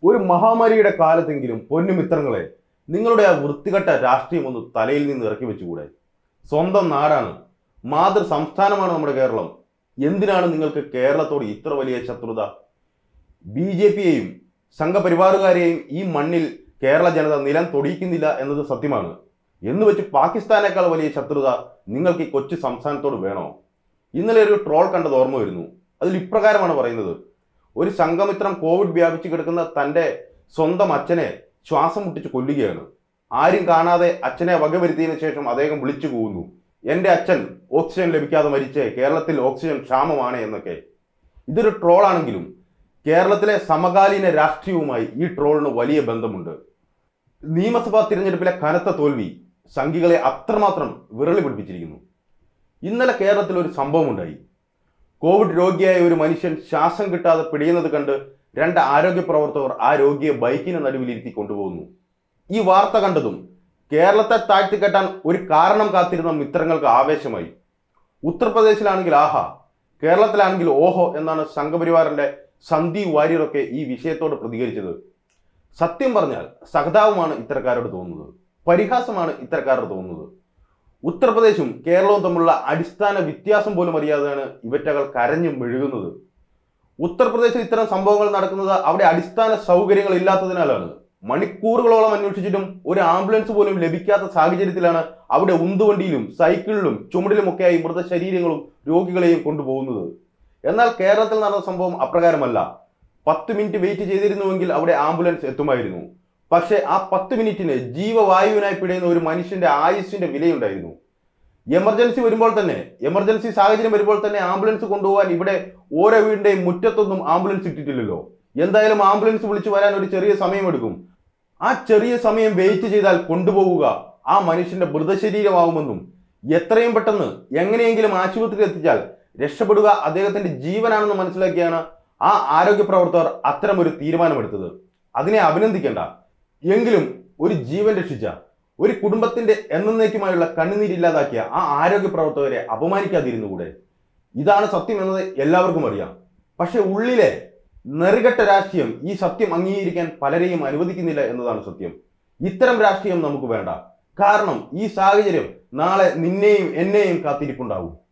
ഒരു മഹാമാരിയുടെ കാലത്തെങ്കിലും പൊന്നുമിത്രങ്ങളെ നിങ്ങളുടെ ആ വൃത്തികെട്ട രാഷ്ട്രീയം ഒന്ന് തലയിൽ നിന്ന് ഇറക്കി വെച്ചുകൂടെ സ്വന്തം നാടാണ് മാതൃ സംസ്ഥാനമാണ് നമ്മുടെ കേരളം എന്തിനാണ് നിങ്ങൾക്ക് കേരളത്തോട് ഇത്ര വലിയ ശത്രുത ബി ജെ പിയെയും സംഘപരിവാറുകാരെയും ഈ മണ്ണിൽ കേരള ജനത നിലം തൊടിയിക്കുന്നില്ല എന്നത് സത്യമാണ് എന്ന് വെച്ച് പാകിസ്ഥാനേക്കാൾ വലിയ ശത്രുത നിങ്ങൾക്ക് ഈ കൊച്ചു സംസ്ഥാനത്തോട് വേണോ ഇന്നലെ ഒരു ട്രോൾ കണ്ടത് ഓർമ്മ വരുന്നു അതിൽ ഇപ്രകാരമാണ് പറയുന്നത് ഒരു സംഘമിത്രം കോവിഡ് വ്യാപിച്ചു കിടക്കുന്ന തൻ്റെ സ്വന്തം അച്ഛനെ ശ്വാസം മുട്ടിച്ച് കൊല്ലുകയാണ് ആരും കാണാതെ അച്ഛനെ വകവരുത്തിയതിനു ശേഷം അദ്ദേഹം വിളിച്ചു പോകുന്നു എൻ്റെ അച്ഛൻ ഓക്സിജൻ ലഭിക്കാതെ മരിച്ചേ കേരളത്തിൽ ഓക്സിജൻ ക്ഷാമമാണ് എന്നൊക്കെ ഇതൊരു ട്രോളാണെങ്കിലും കേരളത്തിലെ സമകാലീന രാഷ്ട്രീയവുമായി ഈ ട്രോളിന് വലിയ ബന്ധമുണ്ട് നിയമസഭാ തിരഞ്ഞെടുപ്പിലെ കനത്ത തോൽവി സംഘികളെ അത്രമാത്രം വിരളി പിടിപ്പിച്ചിരിക്കുന്നു ഇന്നലെ കേരളത്തിൽ ഒരു സംഭവം ഉണ്ടായി കോവിഡ് രോഗിയായ ഒരു മനുഷ്യൻ ശ്വാസം കിട്ടാതെ പിടിയുന്നത് കണ്ട് രണ്ട് ആരോഗ്യ പ്രവർത്തകർ ആ രോഗിയെ ബൈക്കിന് നടുവിലിരുത്തി കൊണ്ടുപോകുന്നു ഈ വാർത്ത കണ്ടതും കേരളത്തെ താഴ്ത്തിക്കെട്ടാൻ ഒരു കാരണം കാത്തിരുന്ന മിത്രങ്ങൾക്ക് ആവേശമായി ഉത്തർപ്രദേശിലാണെങ്കിൽ ആഹാ കേരളത്തിലാണെങ്കിൽ ഓഹോ എന്നാണ് സംഘപരിവാറിന്റെ സന്ദീപ് വാര്യറൊക്കെ ഈ വിഷയത്തോട് പ്രതികരിച്ചത് സത്യം പറഞ്ഞാൽ സഹതാവുമാണ് ഇത്തരക്കാരോട് തോന്നുന്നത് പരിഹാസമാണ് ഇത്തരക്കാരോട് തോന്നുന്നത് ഉത്തർപ്രദേശും കേരളവും തമ്മിലുള്ള അടിസ്ഥാന വ്യത്യാസം പോലും അറിയാതെയാണ് ഇവറ്റകൾ കരഞ്ഞു മെഴുകുന്നത് ഉത്തർപ്രദേശിൽ ഇത്തരം സംഭവങ്ങൾ നടക്കുന്നത് അവിടെ അടിസ്ഥാന സൗകര്യങ്ങൾ ഇല്ലാത്തതിനാലാണ് മണിക്കൂറുകളോളം അന്വേഷിച്ചിട്ടും ഒരു ആംബുലൻസ് പോലും ലഭിക്കാത്ത സാഹചര്യത്തിലാണ് അവിടെ ഉന്തുവണ്ടിയിലും സൈക്കിളിലും ചുമടിലുമൊക്കെയായി മൃതശരീരങ്ങളും രോഗികളെയും കൊണ്ടുപോകുന്നത് എന്നാൽ കേരളത്തിൽ നടന്ന സംഭവം അപ്രകാരമല്ല പത്ത് മിനിറ്റ് വെയിറ്റ് ചെയ്തിരുന്നുവെങ്കിൽ അവിടെ ആംബുലൻസ് എത്തുമായിരുന്നു പക്ഷേ ആ പത്ത് മിനിറ്റിന് ജീവവായുവിനായി പിടയുന്ന ഒരു മനുഷ്യന്റെ ആയുസ്സിന്റെ വിലയുണ്ടായിരുന്നു എമർജൻസി വരുമ്പോൾ തന്നെ എമർജൻസി സാഹചര്യം വരുമ്പോൾ തന്നെ ആംബുലൻസ് കൊണ്ടുപോകാൻ ഇവിടെ ഓരോ വീടിന്റെയും മുറ്റത്തൊന്നും ആംബുലൻസ് ഇട്ടിട്ടില്ലല്ലോ എന്തായാലും ആംബുലൻസ് വിളിച്ചു വരാൻ ഒരു ചെറിയ സമയമെടുക്കും ആ ചെറിയ സമയം വെയിറ്റ് ചെയ്താൽ കൊണ്ടുപോവുക ആ മനുഷ്യന്റെ മൃതശരീരമാവുമെന്നും എത്രയും പെട്ടെന്ന് എങ്ങനെയെങ്കിലും ആശുപത്രിയിൽ എത്തിച്ചാൽ രക്ഷപ്പെടുക അദ്ദേഹത്തിന്റെ ജീവനാണെന്ന് മനസ്സിലാക്കിയാണ് ആ ആരോഗ്യ പ്രവർത്തകർ അത്തരമൊരു തീരുമാനമെടുത്തത് അതിനെ അഭിനന്ദിക്കേണ്ട എങ്കിലും ഒരു ജീവൻ രക്ഷിച്ച ഒരു കുടുംബത്തിന്റെ എന്നേക്കുമായുള്ള കണ്ണുനീരില്ലാതാക്കിയ ആ ആരോഗ്യ പ്രവർത്തകരെ അപമാനിക്കാതിരുന്നുകൂടെ ഇതാണ് സത്യം എന്നത് എല്ലാവർക്കും അറിയാം പക്ഷെ ഉള്ളിലെ നെറുകെട്ട രാഷ്ട്രീയം ഈ സത്യം അംഗീകരിക്കാൻ പലരെയും അനുവദിക്കുന്നില്ല എന്നതാണ് സത്യം ഇത്തരം രാഷ്ട്രീയം നമുക്ക് വേണ്ട കാരണം ഈ സാഹചര്യം നാളെ നിന്നെയും എന്നെയും കാത്തിരിപ്പുണ്ടാവും